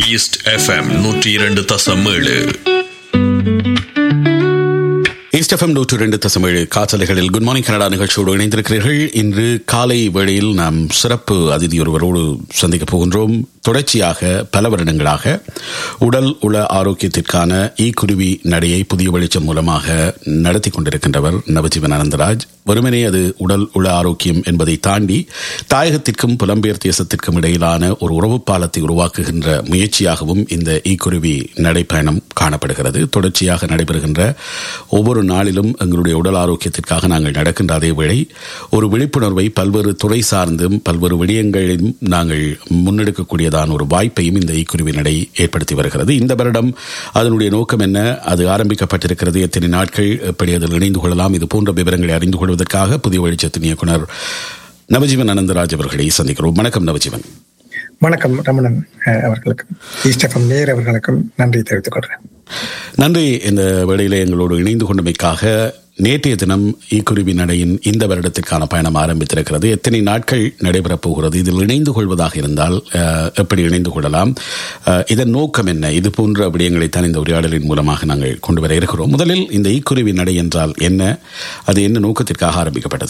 East FM நூற்றி இரண்டு தசம் ஏழு ஈஸ்ட் எஃப்எம் நூற்று ரெண்டு தசமேழு காற்றலைகளில் குட் மார்னிங் கனடா நிகழ்ச்சியோடு இணைந்திருக்கிறீர்கள் இன்று காலை வேளையில் நாம் சிறப்பு அதிதி ஒருவரோடு சந்திக்கப் போகின்றோம் தொடர்ச்சியாக பல வருடங்களாக உடல் உள ஆரோக்கியத்திற்கான ஈ குருவி நடையை புதிய வெளிச்சம் மூலமாக நடத்தி கொண்டிருக்கின்றவர் நவஜீவன் அனந்தராஜ் வெறுமனே அது உடல் உள ஆரோக்கியம் என்பதை தாண்டி தாயகத்திற்கும் புலம்பெயர் தேசத்திற்கும் இடையிலான ஒரு உறவு பாலத்தை உருவாக்குகின்ற முயற்சியாகவும் இந்த ஈக்குருவி நடைப்பயணம் காணப்படுகிறது தொடர்ச்சியாக நடைபெறுகின்ற ஒவ்வொரு நாளிலும் எங்களுடைய உடல் ஆரோக்கியத்திற்காக நாங்கள் நடக்கின்ற அதே வேளை ஒரு விழிப்புணர்வை பல்வேறு துறை சார்ந்தும் பல்வேறு விடயங்களிலும் நாங்கள் முன்னெடுக்கக்கூடியதான ஒரு வாய்ப்பையும் இந்த ஈக்குருவி நடை ஏற்படுத்தி வருகிறது இந்த வருடம் அதனுடைய நோக்கம் என்ன அது ஆரம்பிக்கப்பட்டிருக்கிறது எத்தனை நாட்கள் எப்படி அதில் இணைந்து கொள்ளலாம் இது போன்ற விவரங்களை அறிந்து கொள்வதற்காக புதிய வெளிச்சத்தின் இயக்குனர் நவஜீவன் அனந்தராஜ் அவர்களை சந்திக்கிறோம் வணக்கம் நவஜீவன் வணக்கம் ரமணன் அஹ், அவர்களுக்கும் ஈஸ்டஃபம் நேர் அவர்களுக்கும் நன்றி தெரிவித்துக் கொள்கிறேன் நன்றி இந்த வேளையிலே எங்களோடு இணைந்து கொண்டமைக்காக நேற்றைய தினம் ஈக்குருவி நடையின் இந்த வருடத்திற்கான பயணம் ஆரம்பித்திருக்கிறது எத்தனை நாட்கள் நடைபெறப் போகிறது இதில் இணைந்து கொள்வதாக இருந்தால் அஹ், எப்படி இணைந்து கொள்ளலாம் அஹ், இதன் நோக்கம் என்ன இது போன்ற விடயங்களைத்தான் இந்த உரையாடலின் மூலமாக நாங்கள் கொண்டு வர இருக்கிறோம் முதலில் இந்த ஈக்குருவி நடை என்றால் என்ன அது என்ன நோக்கத்திற்காக ஆரம்பிக்கப்பட்டது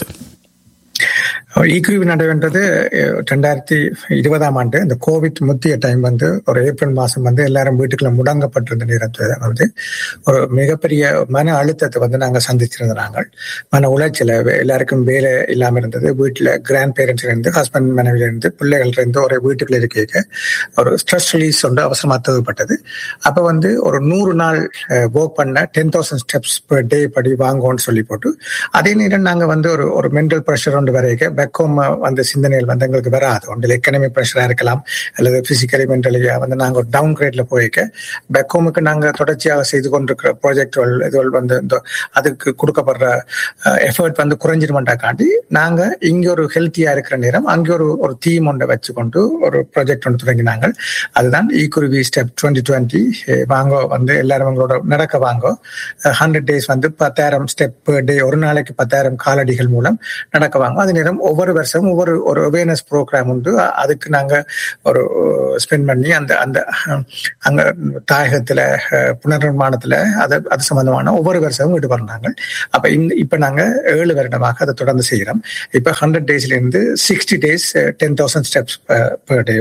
ஈக்குவி நடைபெற்றது ரெண்டாயிரத்தி இருபதாம் ஆண்டு இந்த கோவிட் முத்திய டைம் வந்து ஒரு ஏப்ரல் மாசம் வந்து எல்லாரும் வீட்டுக்குள்ள முடங்கப்பட்டிருந்த நேரத்தில் வந்து ஒரு மிகப்பெரிய மன அழுத்தத்தை வந்து நாங்கள் சந்திச்சிருந்த நாங்கள் மன உளைச்சல எல்லாருக்கும் வேலை இல்லாம இருந்தது வீட்டுல கிராண்ட் பேரண்ட்ஸ் இருந்து ஹஸ்பண்ட் மனைவில இருந்து பிள்ளைகள் இருந்து ஒரு வீட்டுக்குள்ள இருக்க ஒரு ஸ்ட்ரெஸ் ரிலீஸ் ஒன்று அவசரமா தேவைப்பட்டது அப்ப வந்து ஒரு நூறு நாள் ஒர்க் பண்ண ten thousand steps per day படி வாங்குவோம்னு சொல்லி போட்டு அதே நேரம் நாங்க வந்து ஒரு ஒரு மென்டல் ப்ரெஷர் ஒன்று வரைக்க பேக்கோம் வந்த சிந்தனைகள் வந்து எங்களுக்கு வராது ஒன்றில் எக்கனமி ப்ரெஷரா இருக்கலாம் அல்லது பிசிக்கலி மென்டலியா வந்து நாங்க ஒரு டவுன் கிரேட்ல போய்க்க பேக்கோமுக்கு நாங்க தொடர்ச்சியாக செய்து கொண்டிருக்கிற ப்ராஜெக்ட்கள் இதுகள் வந்து இந்த அதுக்கு கொடுக்கப்படுற எஃபர்ட் வந்து குறைஞ்சிருமாண்டாக்காண்டி நாங்க இங்க ஒரு ஹெல்த்தியா இருக்கிற நேரம் அங்கே ஒரு ஒரு தீம் ஒன்றை வச்சுக்கொண்டு ஒரு ப்ராஜெக்ட் ஒன்று தொடங்கினாங்க அதுதான் ஈக்குருவி ஸ்டெப் டுவெண்ட்டி டுவெண்ட்டி வாங்க வந்து எல்லாரும் எங்களோட நடக்க வாங்க ஹண்ட்ரட் டேஸ் வந்து பத்தாயிரம் ஸ்டெப் டே ஒரு நாளைக்கு பத்தாயிரம் காலடிகள் மூலம் நடக்க வாங்க அதே நேரம் ஒவ்வொரு வருஷமும் ஒவ்வொரு ஒரு அவேர்னஸ் ப்ரோக்ராம் உண்டு அ- அதுக்கு நாங்க ஒரு ஸ்பெண்ட் பண்ணி அந்த அந்த அஹ், அங்க தாயகத்துல அஹ், புனர்நிர்மாணத்துல அது அது சம்பந்தமான ஒவ்வொரு வருஷமும் ஈடுபடுறாங்க அப்ப இந்த இப்ப நாங்க ஏழு வருடமாக அதை தொடர்ந்து செய்யறோம் இப்ப ஹண்ட்ரட் டேஸ்ல இருந்து sixty days ten thousand steps per day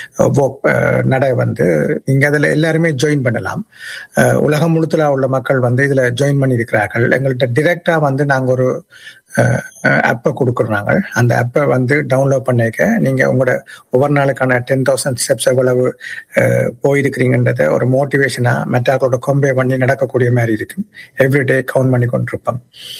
நடை வந்து நீங்க அதுல எல்லாருமே ஜாயின் பண்ணலாம் அஹ், உலகம் முழுத்துல உள்ள மக்கள் வந்து இதுல ஜாயின் பண்ணி இருக்கிறார்கள் எங்கள்கிட்ட டிரெக்டா வந்து நாங்க ஒரு ஆப்பை கொடுக்குறோம் நாங்கள் அந்த ஆப்பை வந்து டவுன்லோட் பண்ணிக்க நீங்க உங்களோட ஒவ்வொரு நாளுக்கான டென் தௌசண்ட் ஸ்டெப்ஸ் எவ்வளவு அஹ், போயிருக்கிறீங்கன்றத ஒரு மோட்டிவேஷனா மெட்டாக்களோட கொம்பே பண்ணி நடக்கக்கூடிய மாதிரி இருக்கும் எவ்ரிடே கவுண்ட் பண்ணி கொண்டிருப்போம்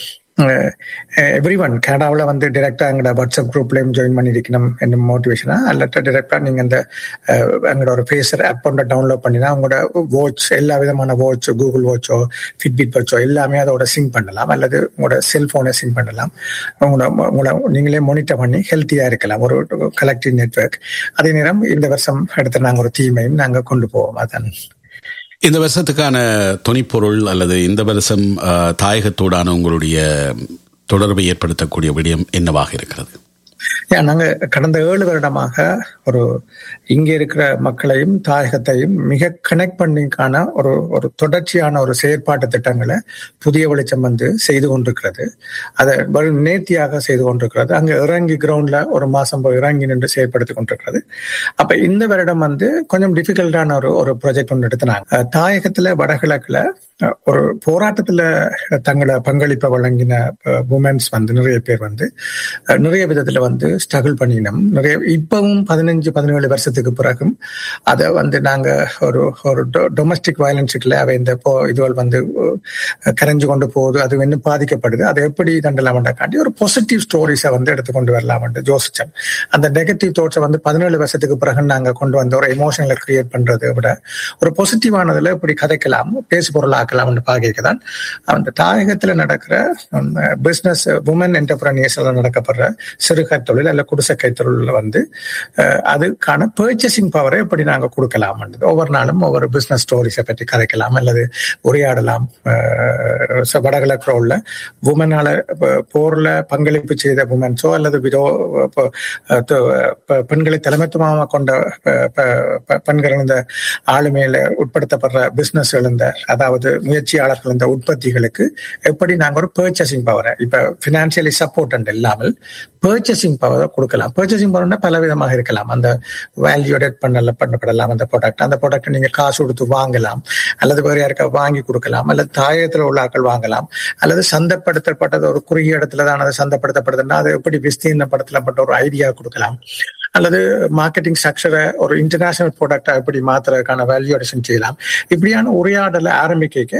எவ்ரி ஒன் கனடாவில் வந்து டிரெக்டா எங்களோட வாட்ஸ்அப் குரூப்லயும் ஜாயின் பண்ணியிருக்கணும் என்ன மோட்டிவேஷனா அல்லட்ட டிரெக்டா நீங்க இந்த அஹ், எங்களோட ஒரு ஃபேஸர் ஆப் ஒன்றை டவுன்லோட் பண்ணினா உங்களோட வாட்ச் எல்லா விதமான வாட்ச் கூகுள் வாட்சோ ஃபிட்பிட் வாட்சோ எல்லாமே அதோட சிங்க் பண்ணலாம் அல்லது உங்களோட செல்போனை சிங்க் பண்ணலாம் உங்களோட உங்களை நீங்களே மானிட்டர் பண்ணி ஹெல்த்தியா இருக்கலாம் ஒரு கலெக்டிவ் நெட்வொர்க் அதே நேரம் இந்த வருஷம் எடுத்து நாங்க ஒரு தீமையும் நாங்க கொண்டு போவோம் அதான் இந்த வருஷத்துக்கான துணிப்பொருள் அல்லது இந்த வருஷம் அஹ், தாயகத்தோடான உங்களுடைய தொடர்பை ஏற்படுத்தக்கூடிய விடயம் என்னவாக இருக்கிறது ஏன் நாங்க கடந்த ஏழு வருடமாக ஒரு இங்க இருக்கிற மக்களையும் தாயகத்தையும் மிக கனெக்ட் பண்ணிக்கான ஒரு ஒரு தொடர்ச்சியான ஒரு செயற்பாட்டு திட்டங்களை புதிய வெளிச்சம் வந்து செய்து கொண்டிருக்கிறது அதை வெறும் நேர்த்தியாக செய்து கொண்டிருக்கிறது அங்க இறங்கி கிரவுண்ட்ல ஒரு மாசம் போய் இறங்கி நின்று செயற்படுத்தி கொண்டிருக்கிறது அப்ப இந்த வருடம் வந்து கொஞ்சம் டிஃபிகல்ட்டான ஒரு ஒரு ப்ராஜெக்ட் ஒன்று எடுத்தினாங்க அஹ் தாயகத்துல வடகிழக்குல அஹ், ஒரு போராட்டத்துல தங்களை பங்களிப்பை வழங்கின உமன்ஸ் வந்து நிறைய பேர் வந்து அஹ், நிறைய விதத்துல வந்து ஸ்ட்ரகிள் பண்ணினோம் நிறைய இப்பவும் பதினஞ்சு பதினேழு வருஷத்துக்கு பிறகும் அதை வந்து நாங்க ஒரு ஒரு டொமஸ்டிக் வயலன்ஸுக்குள்ள அவை இந்த போ இதுகள் வந்து அஹ், கரைஞ்சு கொண்டு போகுது அது இன்னும் பாதிக்கப்படுது அதை எப்படி தண்டலாம்டா காண்டி ஒரு பாசிட்டிவ் ஸ்டோரிஸை வந்து எடுத்துக்கொண்டு வரலாம் யோசிச்சோம் அந்த நெகட்டிவ் தோட்ஸை வந்து பதினேழு வருஷத்துக்கு பிறகு நாங்க கொண்டு வந்த ஒரு எமோஷனலை கிரியேட் பண்றதை விட ஒரு பாசிட்டிவானதுல இப்படி கதைக்கலாம் பேசு பொருளாக்கலாம்னு பாக்கிக்க தான் அந்த தாயகத்துல நடக்கிற பிசினஸ் உமன் என்டர்பிரனியர்ஸ்ல நடக்கப்படுற சிறு கைத்தொழில் அல்ல குடிசை கைத்தொழில் வந்து அஹ், அதுக்கான பர்ச்சேசிங் பவரை எப்படி நாங்க கொடுக்கலாம் ஒவ்வொரு நாளும் ஒவ்வொரு பிசினஸ் ஸ்டோரிஸை பற்றி கதைக்கலாம் அல்லது உரையாடலாம் அஹ், so வடகிழக்கு ரோல்ல உமனால போர்ல பங்களிப்பு செய்த உமன்ஸோ அல்லது விரோ ப- த- ப- பெண்களை தலைமைத்துவமாக கொண்ட ப- ப- ப- பெண்கள் இந்த ஆளுமையில உட்படுத்தப்படுற பிசினஸ் எழுந்த அதாவது முயற்சியாளர்கள் இந்த உற்பத்திகளுக்கு எப்படி நாங்க ஒரு பர்ச்சேசிங் பவரை இப்ப பினான்சியலி சப்போர்ட் இல்லாமல் பர்ச்சேசிங் பவர் கொடுக்கலாம் பர்ச்சேசிங் பவர்னா பல விதமாக இருக்கலாம் அந்த வேல்யூடேட் பண்ணல பண்ணப்படலாம் அந்த ப்ராடக்ட் அந்த ப்ராடக்ட் நீங்க காசு கொடுத்து வாங்கலாம் அல்லது வேற யாருக்கா வாங்கி கொடுக்கலாம் அல்லது தாயத்துல உள்ள ஆட்கள் வாங்கலாம் அல்லது சந்தைப்படுத்தப்பட்டது ஒரு குறுகிய இடத்துல தான் அது சந்தைப்படுத்தப்படுதுன்னா அது எப்படி விஸ்தீர்ணப்படுத்தப்பட்ட ஒரு ஐடியா கொடுக்கலாம் அல்லது மார்க்கெட்டிங் ஸ்ட்ரக்சரை ஒரு இன்டர்நேஷனல் ப்ராடக்டா எப்படி மாத்துறதுக்கான வேல்யூடேஷன் செய்யலாம் இப்படியான உரையாடலை ஆரம்பிக்க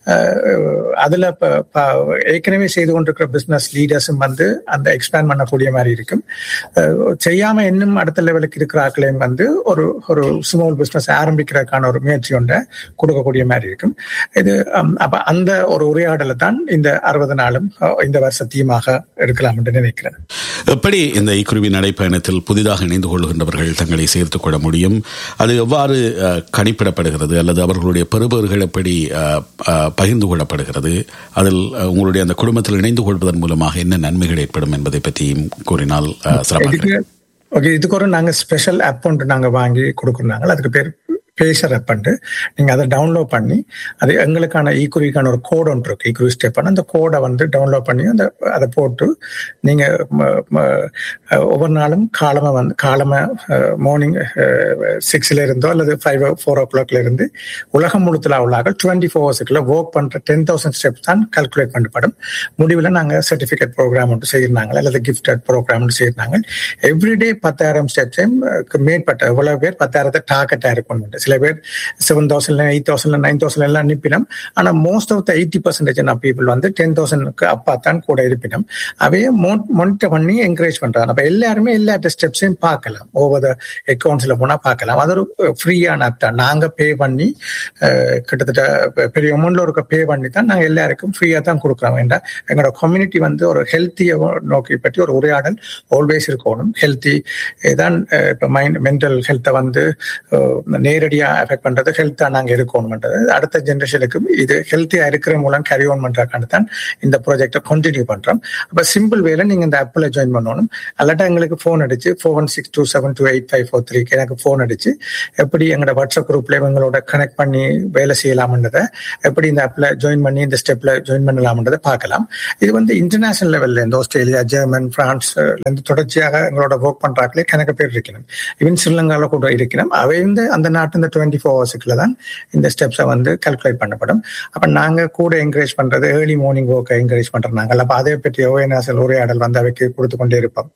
அஹ், அதுல ப- ப- ஏற்கனவே செய்து கொண்டிருக்கிற பிசினஸ் லீடர்ஸும் வந்து அந்த எக்ஸ்பேண்ட் பண்ணக்கூடிய மாதிரி இருக்கும் அஹ், செய்யாம இன்னும் அடுத்த லெவலுக்கு இருக்கிற ஆட்களையும் வந்து ஒரு ஒரு ஸ்மால் பிசினஸ் ஆரம்பிக்கிறதுக்கான ஒரு முயற்சி ஒன்றை கொடுக்கக்கூடிய மாதிரி இருக்கும் இது ஹம், அப்ப அந்த ஒரு உரையாடலை தான் இந்த அறுபது நாளும் அஹ், இந்த வருஷ தீமாக எடுக்கலாம் என்று நினைக்கிறேன் எப்படி இந்த இக்குருவி நடைப்பயணத்தில் புதிதாக இணைந்து கொள்கின்றவர்கள் தங்களை சேர்த்துக் கொள்ள முடியும் அது எவ்வாறு அஹ், கணிப்பிடப்படுகிறது அல்லது அவர்களுடைய பெறுபவர்கள் எப்படி அஹ், அஹ், பகிர்ந்து கொள்ளப்படுகிறது அதில் அஹ், உங்களுடைய அந்த குடும்பத்தில் இணைந்து கொள்வதன் மூலமாக என்ன நன்மைகள் ஏற்படும் என்பதை பற்றியும் கூறினால் அஹ், சிறப்பாக இதுக்கு ஓகே இதுக்கு ஒரு நாங்க ஸ்பெஷல் ஆப் ஒன்று நாங்க வாங்கி கொடுக்குறாங்க அதுக்கு பேர் பேசர் ஆப் நீங்க அதை டவுன்லோட் பண்ணி அது எங்களுக்கான ஈக்குரிக்கான ஒரு கோட் ஒன்று இருக்கு ஈக்குரி ஸ்டெப் பண்ண அந்த கோடை வந்து டவுன்லோட் பண்ணி அந்த அதை போட்டு நீங்க ம- ம- ஒவ்வொரு நாளும் காலமா வந்து காலமா மார்னிங் சிக்ஸ்ல இருந்தோ அல்லது ஃபைவ் ஃபோர் ஓ கிளாக்ல இருந்து உலகம் முழுத்துல உள்ளாக டுவெண்ட்டி ஃபோர் ஹவர்ஸுக்குள்ள ஒர்க் பண்ற டென் தௌசண்ட் ஸ்டெப்ஸ் தான் கால்குலேட் பண்ணப்படும் முடிவில் நாங்க சர்டிபிகேட் ப்ரோக்ராம் ஒன்று செய்யிருந்தாங்க அல்லது கிஃப்டட் ப்ரோக்ராம் ஒன்று செய்யிருந்தாங்க எவ்ரிடே பத்தாயிரம் ஸ்டெப்ஸையும் மேற்பட்ட எவ்வளவு பேர் பத்தாயிரத்தை டார்கெட்டா இருக்கணும் சில பேர் seven thousand eight thousand nine thousand எல்லாம் அனுப்பினோம் ஆனா most of the eighty percentage of people வந்து டென் தௌசண்ட்க்கு அப்பா தான் கூட இருப்பினோம் அவையே மானிட்டர் பண்ணி என்கரேஜ் பண்றாங்க அப்ப எல்லாருமே எல்லா ஸ்டெப்ஸையும் பார்க்கலாம் ஓவர் த அக்கௌண்ட்ஸ்ல போனா பார்க்கலாம் அது ஒரு ஃப்ரீயான ஆப் தான் நாங்க பே பண்ணி அஹ், கிட்டத்தட்ட பெ- பெரிய அமௌண்ட்ல இருக்க பே பண்ணி தான் நாங்க எல்லாருக்கும் ஃப்ரீயா தான் கொடுக்குறோம் வேண்டாம் எங்களோட கம்யூனிட்டி வந்து ஒரு ஹெல்த்தியை நோக்கி பற்றி ஒரு உரையாடல் ஆல்வேஸ் இருக்கணும் ஹெல்த்தி தான் அஹ், இப்ப மைண்ட் மென்டல் ஹெல்த்தை வந்து அஹ், நேரடியா அஃபெக்ட் பண்றது ஹெல்த்தா நாங்க இருக்கணும்ன்றது அடுத்த ஜென்ரேஷனுக்கு இது ஹெல்த்தியா இருக்கிற மூலம் கேரி ஆன் பண்றதுக்கான தான் இந்த ப்ராஜெக்டை கண்டினியூ பண்றோம் அப்ப சிம்பிள் வேல நீங்க இந்த ஆப்ல ஜாயின் பண்ணணும் அல்லாட்டா எங்களுக்கு ஃபோன் அடிச்சு four one six two seven two eight five four three எனக்கு ஃபோன் அடிச்சு எப்படி எங்களோட வாட்ஸ்அப் குரூப்ல இவங்களோட கனெக்ட் பண்ணி வேலை செய்யலாம்ன்றதை எப்படி இந்த ஆப்ல ஜாயின் பண்ணி இந்த ஸ்டெப்ல ஜாயின் பண்ணலாம்ன்றதை பார்க்கலாம் இது வந்து இன்டர்நேஷனல் லெவல்ல இருந்து ஆஸ்திரேலியா ஜெர்மன் பிரான்ஸ்ல இருந்து தொடர்ச்சியாக எங்களோட ஒர்க் பண்றாங்களே கணக்கு பேர் இருக்கணும் ஈவன் ஸ்ரீலங்கால கூட இருக்கணும் அவை வந்து அந்த நாட்டு இந்த டுவெண்ட்டி ஃபோர் ஹவர்ஸுக்குள்ள தான் இந்த ஸ்டெப்ஸை வந்து கால்குலேட் பண்ணப்படும் அப்ப நாங்க கூட என்கரேஜ் பண்றது ஏர்லி மார்னிங் ஒர்க்கை என்கரேஜ் பண்றாங்க அப்ப அதை பற்றி அவேர்னஸ் உரையாடல் வந்து அவைக்கு கொடுத்து கொண்டே இருப்போம்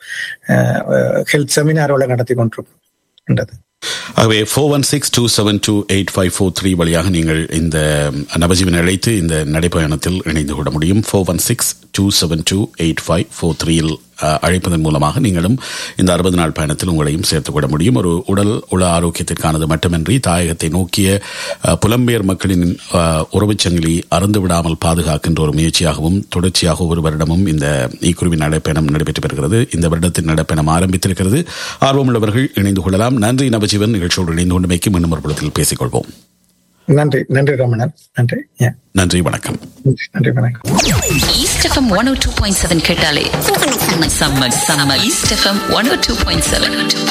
ஹெல்த் செமினாரோட நடத்தி கொண்டிருப்போம் ஆகவே four one six two seven two eight five four three வழியாக நீங்கள் இந்த நபஜீவன் அழைத்து இந்த நடைப்பயணத்தில் இணைந்து கொள்ள முடியும் four one six two seven two eight five four த்ரீயில் அழைப்பதன் மூலமாக நீங்களும் இந்த அறுபது நாள் பயணத்தில் உங்களையும் சேர்த்துக் கொள்ள முடியும் ஒரு உடல் உள ஆரோக்கியத்திற்கானது மட்டுமின்றி தாயகத்தை நோக்கிய அஹ், புலம்பெயர் மக்களின் அஹ், உறவுச் சங்கிலி அறந்து விடாமல் பாதுகாக்கின்ற ஒரு முயற்சியாகவும் தொடர்ச்சியாக ஒவ்வொரு வருடமும் இந்த ஈக்குருவி நடைப்பயணம் நடைபெற்று வருகிறது இந்த வருடத்தின் நடைப்பயணம் ஆரம்பித்திருக்கிறது ஆர்வமுள்ளவர்கள் இணைந்து கொள்ளலாம் நன்றி நவஜீவன் நிகழ்ச்சியோடு இணைந்து கொண்டுமைக்கு மீண்டும் ஒரு புலத்தில் பேசிக்கொள்வோம் நன்றி நன்றி ரமணன் நன்றி Yeah. நன்றி வணக்கம் நன்றி வணக்கம் east FM one O two point seven கேட்டாலே செம்ம செம்ம east FM one O two point seven